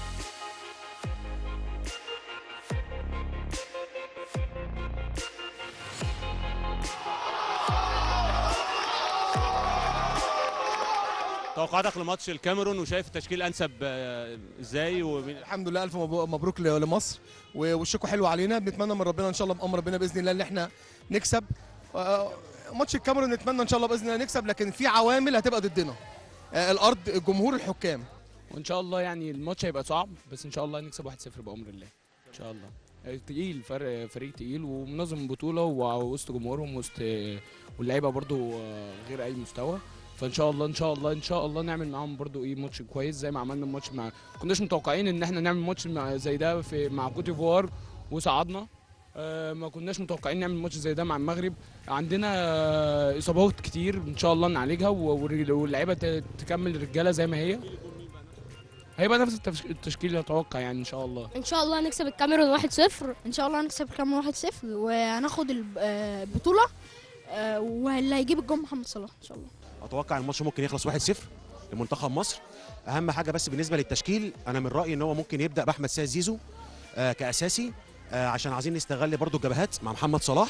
توقعاتك لماتش الكاميرون وشايف التشكيل انسب آه، ازاي ومين الحمد لله الف مبروك مبروك ل- لمصر و- والشكو حلو علينا بنتمنى من ربنا ان شاء الله بامر ربنا باذن الله ان احنا نكسب آه، ماتش الكاميرون نتمنى ان شاء الله باذن الله نكسب لكن في عوامل هتبقى ضدنا آه، الارض الجمهور الحكام وان شاء الله يعني الماتش هيبقى صعب بس ان شاء الله نكسب 1-0 بامر الله ان شاء الله تقيل فرق فريق تقيل ومنظم البطوله ووسط جمهورهم وسط واللعيبه برضو غير اي مستوى فان شاء الله ان شاء الله ان شاء الله نعمل معاهم برضو ايه ماتش كويس زي ما عملنا الماتش مع كناش متوقعين ان احنا نعمل ماتش مع زي ده في مع كوت ديفوار وصعدنا آه، ما كناش متوقعين نعمل ماتش زي ده مع المغرب عندنا آه، اصابات كتير ان شاء الله نعالجها و- واللعيبه ت- تكمل الرجاله زي ما هي هيبقى نفس التفش- التشكيل اللي اتوقع يعني ان شاء الله ان شاء الله هنكسب الكاميرون 1-0 ان شاء الله هنكسب الكاميرون 1-0 وهناخد الب- آه، البطوله آه، واللي هيجيب الجون محمد صلاح ان شاء الله اتوقع الماتش ممكن يخلص 1-0 لمنتخب مصر اهم حاجه بس بالنسبه للتشكيل انا من رايي ان هو ممكن يبدا باحمد سيد زيزو آه كاساسي آه عشان عايزين نستغل برضو الجبهات مع محمد صلاح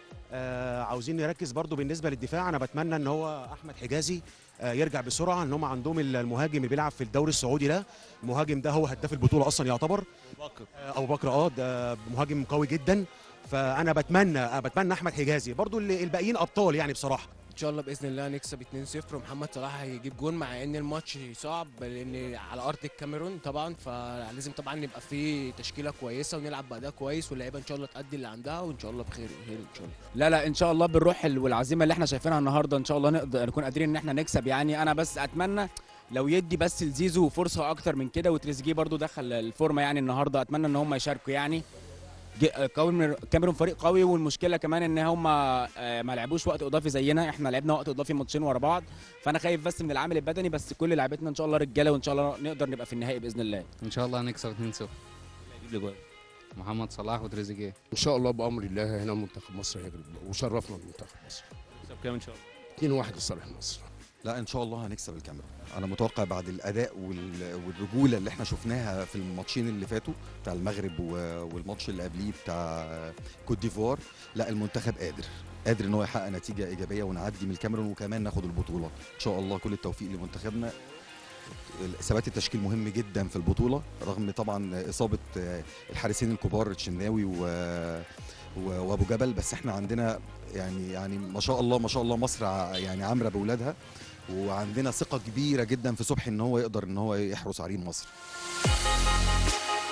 آه عاوزين نركز برضو بالنسبه للدفاع انا بتمنى ان هو احمد حجازي آه يرجع بسرعه ان هم عندهم المهاجم اللي بيلعب في الدوري السعودي ده المهاجم ده هو هداف البطوله اصلا يعتبر بكر آه، ابو بكر اه ده مهاجم قوي جدا فانا بتمنى آه، بتمنى احمد حجازي برضو اللي- الباقيين ابطال يعني بصراحه ان شاء الله باذن الله نكسب 2-0 ومحمد صلاح هيجيب جون مع ان الماتش صعب لان على ارض الكاميرون طبعا فلازم طبعا نبقى في تشكيله كويسه ونلعب باداء كويس واللعيبه ان شاء الله تأدي اللي عندها وان شاء الله بخير خير ان شاء الله لا لا ان شاء الله بالروح ال- والعزيمه اللي احنا شايفينها النهارده ان شاء الله نقدر نكون قادرين ان احنا نكسب يعني انا بس اتمنى لو يدي بس لزيزو فرصه اكتر من كده وتريزيجيه برضو دخل الفورمه يعني النهارده اتمنى ان هم يشاركوا يعني ج- قوي من الكاميرون فريق قوي والمشكله كمان ان هم آه، ما لعبوش وقت اضافي زينا احنا لعبنا وقت اضافي ماتشين ورا بعض فانا خايف بس من العامل البدني بس كل لعيبتنا ان شاء الله رجاله وان شاء الله نقدر نبقى في النهائي باذن الله ان شاء الله هنكسب 2-0 محمد صلاح وتريزيجيه ان شاء الله بامر الله هنا منتخب مصر هيغلب وشرفنا منتخب مصر كسب كام ان شاء الله 2-1 لصالح مصر لا ان شاء الله هنكسب الكاميرون انا متوقع بعد الاداء وال- والرجوله اللي احنا شفناها في الماتشين اللي فاتوا بتاع المغرب و- والماتش اللي قبليه بتاع كوت ديفوار لا المنتخب قادر قادر ان هو يحقق نتيجه ايجابيه ونعدي من الكاميرون وكمان ناخد البطوله ان شاء الله كل التوفيق لمنتخبنا ثبات التشكيل مهم جدا في البطوله رغم طبعا اصابه الحارسين الكبار الشناوي و و- وابو جبل بس احنا عندنا يعني يعني ما شاء الله ما شاء الله مصر ع- يعني عامره باولادها وعندنا ثقه كبيره جدا في صبحي ان هو يقدر ان هو يحرس عرين مصر